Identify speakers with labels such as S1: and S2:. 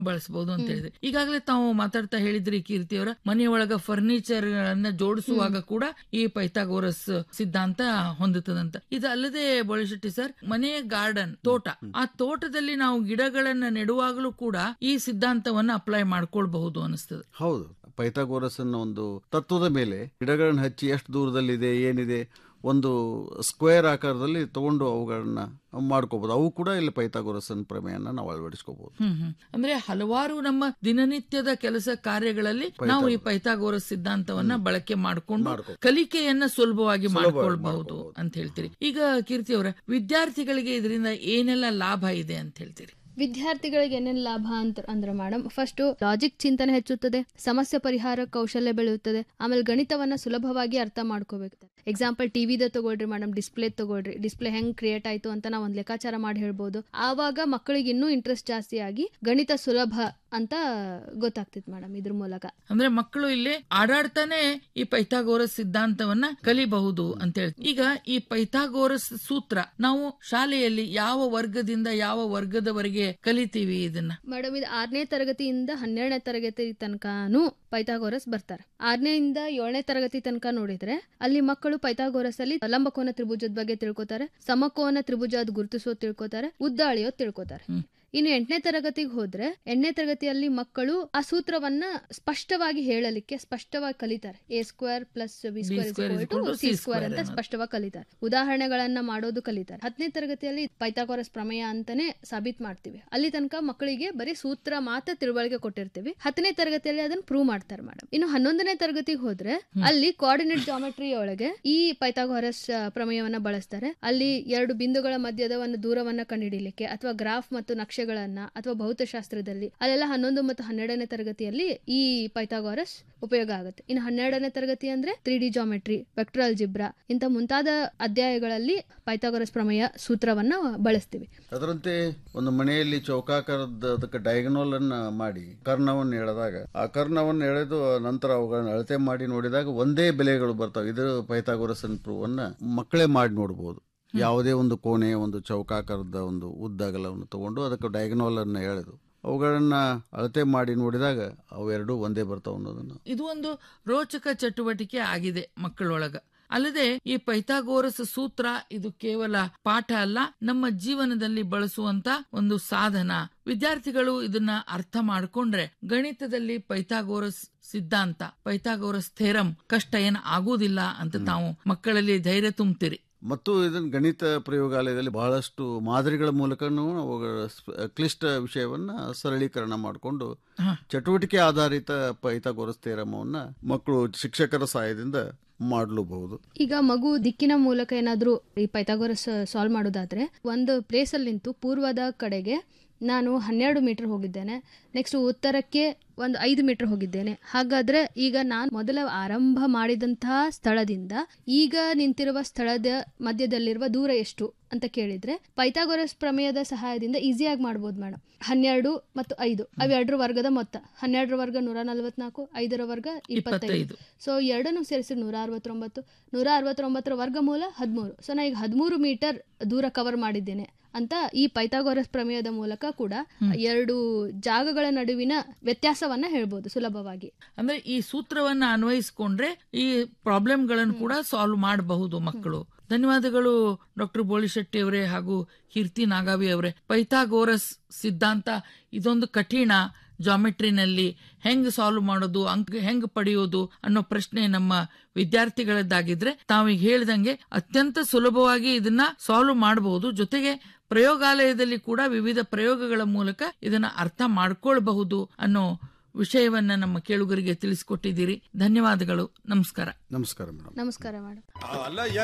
S1: ಬಳಸಬಹುದು ಅಂತ ಹೇಳಿದ್ರೆ ಈಗಾಗಲೇ ತಾವು ಮಾತಾಡ್ತಾ ಹೇಳಿದ್ರಿ ಕೀರ್ತಿ ಅವರ ಮನೆಯೊಳಗ ಫರ್ನಿಚರ್ ಗಳನ್ನ ಜೋಡಿಸುವಾಗ ಕೂಡ ಈ ಪೈಥಾಗೋರಸ್ ಸಿದ್ಧಾಂತ ಹೊಂದುತ್ತದಂತ ಇದು ಅಲ್ಲದೆ ಬೋಳಿಶೆಟ್ಟಿ ಸರ್ ಮನೆಯ ಗಾರ್ಡನ್ ತೋಟ ಆ ತೋಟದಲ್ಲಿ ನಾವು ಗಿಡಗಳನ್ನ ನೆಡುವಾಗಲೂ ಕೂಡ ಈ ಸಿದ್ಧಾಂತವನ್ನ ಅಪ್ಲೈ ಮಾಡ್ಕೊಳ್ಬಹುದು ಅನಿಸ್ತದೆ
S2: ಹೌದು ಪೈಥಾಗೋರಸ್ ಅನ್ನೋ ಒಂದು ತತ್ವದ ಮೇಲೆ ಗಿಡಗಳನ್ನ ಹಚ್ಚಿ ಎಷ್ಟು ದೂರದಲ್ಲಿದೆ ಏನಿದೆ ಒಂದು ಸ್ಕ್ವೇರ್ ಆಕಾರದಲ್ಲಿ ತಗೊಂಡು ಅವುಗಳನ್ನ ಮಾಡ್ಕೋಬಹುದು ಅವು ಕೂಡ ಇಲ್ಲಿ ಪೈಥಾಗೋರಸನ್ ಪ್ರಮೇಯನ ನಾವು ಅಳವಡಿಸ್ಕೋಬಹುದು
S1: ಹ್ಮ್ ಹ್ಮ್ ಅಂದ್ರೆ ಹಲವಾರು ನಮ್ಮ ದಿನನಿತ್ಯದ ಕೆಲಸ ಕಾರ್ಯಗಳಲ್ಲಿ ನಾವು ಈ ಪೈಥಾಗೋರಸ್ ಸಿದ್ಧಾಂತವನ್ನ ಬಳಕೆ ಮಾಡಿಕೊಂಡು ಕಲಿಕೆಯನ್ನ ಸುಲಭವಾಗಿ ಮಾಡ್ಕೊಳ್ಬಹುದು ಅಂತ ಹೇಳ್ತೀರಿ ಈಗ ಕೀರ್ತಿ ಅವರ ವಿದ್ಯಾರ್ಥಿಗಳಿಗೆ ಇದರಿಂದ ಏನೆಲ್ಲ ಲಾಭ ಇದೆ ಅಂತ ಹೇಳ್ತೀರಿ
S3: ವಿದ್ಯಾರ್ಥಿಗಳಿಗೆ ಏನೇನು ಲಾಭ ಅಂತ ಅಂದ್ರೆ ಮೇಡಮ್ ಫಸ್ಟ್ ಲಾಜಿಕ್ ಚಿಂತನೆ ಹೆಚ್ಚುತ್ತದೆ ಸಮಸ್ಯೆ ಪರಿಹಾರ ಕೌಶಲ್ಯ ಬೆಳೆಯುತ್ತದೆ ಆಮೇಲೆ ಗಣಿತವನ್ನ ಸುಲಭವಾಗಿ ಅರ್ಥ ಮಾಡ್ಕೋಬೇಕು ಎಕ್ಸಾಂಪಲ್ ಟಿವಿದ ತಗೊಳ್ರಿ ಮೇಡಮ್ ಡಿಸ್ಪ್ಲೇ ತಗೊಳ್ರಿ ಡಿಸ್ಪ್ಲೇ ಹೆಂಗ್ ಕ್ರಿಯೇಟ್ ಆಯ್ತು ಅಂತ ನಾವು ಒಂದ್ ಲೆಕ್ಕಾಚಾರ ಮಾಡಿ ಹೇಳ್ಬೋದು ಆವಾಗ ಮಕ್ಕಳಿಗೆ ಇನ್ನೂ ಇಂಟ್ರೆಸ್ಟ್ ಜಾಸ್ತಿ ಆಗಿ ಗಣಿತ ಸುಲಭ ಅಂತ ಗೊತ್ತಾಗ್ತಿತ್ತು ಮೇಡಮ್ ಇದ್ರ ಮೂಲಕ
S1: ಅಂದ್ರೆ ಮಕ್ಕಳು ಇಲ್ಲಿ ಆಡಾಡ್ತಾನೆ ಈ ಪೈಥಾಗೋರಸ್ ಸಿದ್ಧಾಂತವನ್ನ ಕಲಿಬಹುದು ಅಂತ ಹೇಳಿ ಈಗ ಈ ಪೈಥಾಗೋರಸ್ ಸೂತ್ರ ನಾವು ಶಾಲೆಯಲ್ಲಿ ಯಾವ ವರ್ಗದಿಂದ ಯಾವ ವರ್ಗದವರೆಗೆ ಕಲಿತೀವಿ ಇದನ್ನ
S3: ಮೇಡಮ್ ಇದು ಆರನೇ ತರಗತಿಯಿಂದ ಹನ್ನೆರಡನೇ ತರಗತಿ ತನಕನೂ ಪೈಥಾಗೋರಸ್ ಬರ್ತಾರೆ ಆರನೆಯಿಂದ ಏಳನೇ ತರಗತಿ ತನಕ ನೋಡಿದ್ರೆ ಅಲ್ಲಿ ಮಕ್ಕಳು ಪೈಥಾಗೋರಸ್ ಅಲ್ಲಿ ಲಂಬಕೋನ ತ್ರಿಭುಜದ ಬಗ್ಗೆ ತಿಳ್ಕೊತಾರೆ ಸಮಕೋನ ತ್ರಿಭುಜದ ಗುರುತಿಸೋದ್ ತಿಳ್ಕೊತಾರೆ ಉದ್ದ ಅಳಿಯೋದ್ ತಿಳ್ಕೊತಾರೆ ಇನ್ನು ಎಂಟನೇ ತರಗತಿಗೆ ಹೋದ್ರೆ ಎಂಟನೇ ತರಗತಿಯಲ್ಲಿ ಮಕ್ಕಳು ಆ ಸೂತ್ರವನ್ನ ಸ್ಪಷ್ಟವಾಗಿ ಹೇಳಲಿಕ್ಕೆ ಸ್ಪಷ್ಟವಾಗಿ ಕಲಿತಾರೆ A square plus B square C square ಅಂತ ಸ್ಪಷ್ಟವಾಗಿ ಕಲಿತಾರೆ ಉದಾಹರಣೆಗಳನ್ನ ಮಾಡೋದು ಕಲಿತಾರೆ ಹತ್ತನೇ ತರಗತಿಯಲ್ಲಿ ಪೈಥಾಗೋರಸ್ ಪ್ರಮೇಯ ಅಂತಾನೆ ಸಾಬೀತ್ ಮಾಡ್ತೀವಿ ಅಲ್ಲಿ ತನಕ ಮಕ್ಕಳಿಗೆ ಬರೀ ಸೂತ್ರ ಮಾತ್ರ ತಿಳುವಳಿಕೆ ಕೊಟ್ಟಿರ್ತೀವಿ ಹತ್ತನೇ ತರಗತಿಯಲ್ಲಿ ಅದನ್ನ ಪ್ರೂವ್ ಮಾಡ್ತಾರೆ ಮೇಡಮ್ ಇನ್ನು ಹನ್ನೊಂದನೇ ತರಗತಿಗೆ ಹೋದ್ರೆ ಅಲ್ಲಿ ಕೋಆರ್ಡಿನೇಟ್ ಜಾಮೆಟ್ರಿ ಒಳಗೆ ಈ ಪೈಥಾಗೋರಸ್ ಆ, ಪ್ರಮೇಯವನ್ನ ಬಳಸ್ತಾರೆ ಅಲ್ಲಿ ಎರಡು ಬಿಂದುಗಳ ಮಧ್ಯದ ಒಂದು ದೂರವನ್ನ ಕಂಡುಹಿಡಿಯಲಿಕ್ಕೆ ಅಥವಾ ಗ್ರಾಫ್ ಮತ್ತು ನಕ್ಷೆಗಳನ್ನ ಅಥವಾ ಭೌತಶಾಸ್ತ್ರದಲ್ಲಿ ಅಲ್ಲೆಲ್ಲ ಹನ್ನೊಂದು ಮತ್ತು ಹನ್ನೆರಡನೇ ತರಗತಿಯಲ್ಲಿ ಈ ಪೈಥಾಗೋರಸ್ ಉಪಯೋಗ ಆಗುತ್ತೆ ಇನ್ನು ಹನ್ನೆರಡನೇ ತರಗತಿ ಅಂದ್ರೆ three D geometry vector algebra ಇಂಥ ಮುಂತಾದ ಅಧ್ಯಾಯಗಳಲ್ಲಿ ಪೈಥಾಗೋರಸ್ ಪ್ರಮೇಯ ಸೂತ್ರವನ್ನ ಬಳಸ್ತೀವಿ
S2: ಅದರಂತೆ ಒಂದು ಮನೆಯಲ್ಲಿ ಚೌಕಾಕಾರದ ಅದಕ್ಕೆ ಡಯಾಗನಲ್ ಅನ್ನ ಮಾಡಿ ಕರ್ಣವನ್ನು ಎಳೆದಾಗ ಆ ಕರ್ಣವನ್ನು ಎಳೆದು ನಂತರ ಅವುಗಳನ್ನ ಅಳತೆ ಮಾಡಿ ನೋಡಿದಾಗ ಒಂದೇ ಬೆಲೆಗಳು ಬರ್ತಾವೆ ಇದು ಪೈಥಾಗೋರಸನ್ ಪ್ರೂವ್ ಅನ್ನ ಮಕ್ಕಳೇ ಮಾಡಿ ನೋಡಬಹುದು ಯಾವುದೇ ಒಂದು ಕೋಣೆ ಒಂದು ಚೌಕಾಕಾರದ ಒಂದು ಉದ್ದಗಲವನ್ನು ತಗೊಂಡು ಅದಕ್ಕೆ ಡಯಾಗನಲ್ ಅನ್ನ ಎಳೆದು ಅವುಗಳನ್ನ ಅಳತೆ ಮಾಡಿ ನೋಡಿದಾಗ ಅವೆರಡೂ ಒಂದೇ ಬರ್ತಾವ ಅನ್ನೋದನ್ನು
S1: ಇದು ಒಂದು ರೋಚಕ ಚಟುವಟಿಕೆ ಆಗಿದೆ ಮಕ್ಕಳೊಳಗ ಅಲ್ಲದೆ ಈ ಪೈಥಾಗೋರಸ್ ಸೂತ್ರ ಇದು ಕೇವಲ ಪಾಠ ಅಲ್ಲ ನಮ್ಮ ಜೀವನದಲ್ಲಿ ಬಳಸುವಂತ ಒಂದು ಸಾಧನ ವಿದ್ಯಾರ್ಥಿಗಳು ಇದನ್ನ ಅರ್ಥ ಮಾಡ್ಕೊಂಡ್ರೆ ಗಣಿತದಲ್ಲಿ ಪೈಥಾಗೋರಸ್ ಸಿದ್ಧಾಂತ ಪೈಥಾಗೋರಸ್ ಥೇರಂ ಕಷ್ಟ ಏನ್ ಆಗುವುದಿಲ್ಲ ಅಂತ ತಾವು ಮಕ್ಕಳಲ್ಲಿ ಧೈರ್ಯ ತುಂಬ್ತೀರಿ
S2: ಮತ್ತು ಇದನ್ನು ಗಣಿತ ಪ್ರಯೋಗಾಲಯದಲ್ಲಿ ಬಹಳಷ್ಟು ಮಾದರಿಗಳ ಮೂಲಕನೂ ಅವುಗಳ ಸ್- ಕ್ಲಿಷ್ಟ ವಿಷಯವನ್ನ ಸರಳೀಕರಣ ಮಾಡಿಕೊಂಡು ಚಟುವಟಿಕೆ ಆಧಾರಿತ ಪೈಥಾಗೋರಸ್ ಥೇರಮವನ್ನ ಮಕ್ಕಳು ಶಿಕ್ಷಕರ ಸಹಾಯದಿಂದ ಮಾಡಲೂಬಹುದು
S3: ಈಗ ಮಗು ದಿಕ್ಕಿನ ಮೂಲಕ ಏನಾದ್ರೂ ಈ ಪೈಥಾಗೋರಸ್ ಸಾಲ್ವ್ ಮಾಡೋದಾದ್ರೆ ಒಂದು ಪ್ಲೇಸ್ ಅಲ್ಲಿ ನಿಂತು ಪೂರ್ವದ ಕಡೆಗೆ ನಾನು ಹನ್ನೆರಡು ಮೀಟರ್ ಹೋಗಿದ್ದೇನೆ ನೆಕ್ಸ್ಟ್ ಉತ್ತರಕ್ಕೆ ಒಂದು ಐದು ಮೀಟರ್ ಹೋಗಿದ್ದೇನೆ ಹಾಗಾದ್ರೆ ಈಗ ನಾನು ಮೊದಲ ಆರಂಭ ಮಾಡಿದಂತಹ ಸ್ಥಳದಿಂದ ಈಗ ನಿಂತಿರುವ ಸ್ಥಳದ ಮಧ್ಯದಲ್ಲಿರುವ ದೂರ ಎಷ್ಟು ಅಂತ ಕೇಳಿದ್ರೆ ಪೈಥಾಗೋರಸ್ ಪ್ರಮೇಯದ ಸಹಾಯದಿಂದ ಈಸಿಯಾಗಿ ಮಾಡ್ಬೋದು ಮೇಡಮ್ ಹನ್ನೆರಡು ಮತ್ತು ಐದು ಅವೆರಡರ ವರ್ಗದ ಮೊತ್ತ ಹನ್ನೆರಡರ ವರ್ಗ ನೂರ ನಲವತ್ನಾಲ್ಕು ಐದರ ವರ್ಗ ಇಪ್ಪತ್ತೈದು ಸೊ ಎರಡನ್ನು ಸೇರಿಸಿ ನೂರ ಅರವತ್ತೊಂಬತ್ತು ನೂರ ಅರವತ್ತೊಂಬತ್ತರ ವರ್ಗಮೂಲ ಹದಿಮೂರು ಸೊ ನಾ ಈಗ ಹದಿಮೂರು ಮೀಟರ್ ದೂರ ಕವರ್ ಮಾಡಿದ್ದೇನೆ ಅಂತ ಈ ಪೈಥಾಗೋರಸ್ ಪ್ರಮೇಯದ ಮೂಲಕ ಕೂಡ ಎರಡು ಜಾಗಗಳ ನಡುವಿನ ವ್ಯತ್ಯಾಸವನ್ನ ಹೇಳ್ಬೋದು ಸುಲಭವಾಗಿ
S1: ಅಂದ್ರೆ ಈ ಸೂತ್ರವನ್ನ ಅನ್ವಯಿಸಿಕೊಂಡ್ರೆ ಈ ಪ್ರಾಬ್ಲಮ್ ಗಳನ್ನು ಕೂಡ ಸಾಲ್ವ್ ಮಾಡಬಹುದು ಮಕ್ಕಳು ಧನ್ಯವಾದಗಳು ಡಾಕ್ಟರ್ ಬೋಳಿಶೆಟ್ಟಿ ಅವರೇ ಹಾಗೂ ಕೀರ್ತಿ ನಾಗಾವಿ ಅವರೇ ಪೈಥಾಗೋರಸ್ ಸಿದ್ಧಾಂತ ಇದೊಂದು ಕಠಿಣ ಜಾಮೆಟ್ರಿನಲ್ಲಿ ಹೆಂಗ್ ಸಾಲ್ವ್ ಮಾಡೋದು ಅಂಕ ಹೆಂಗ್ ಪಡೆಯೋದು ಅನ್ನೋ ಪ್ರಶ್ನೆ ನಮ್ಮ ವಿದ್ಯಾರ್ಥಿಗಳದ್ದಾಗಿದ್ರೆ ತಾವೀಗ ಹೇಳ್ದಂಗೆ ಅತ್ಯಂತ ಸುಲಭವಾಗಿ ಇದನ್ನ ಸಾಲ್ವ್ ಮಾಡಬಹುದು ಜೊತೆಗೆ ಪ್ರಯೋಗಾಲಯದಲ್ಲಿ ಕೂಡ ವಿವಿಧ ಪ್ರಯೋಗಗಳ ಮೂಲಕ ಇದನ್ನ ಅರ್ಥ ಮಾಡ್ಕೊಳ್ಬಹುದು ಅನ್ನೋ ವಿಷಯವನ್ನ ನಮ್ಮ ಕೇಳುಗರಿಗೆ ತಿಳಿಸಿಕೊಟ್ಟಿದ್ದೀರಿ ಧನ್ಯವಾದಗಳು ನಮಸ್ಕಾರ
S2: ನಮಸ್ಕಾರ ಮೇಡಮ್
S3: ನಮಸ್ಕಾರ ಮೇಡಮ್
S4: ಅಲ್ಲ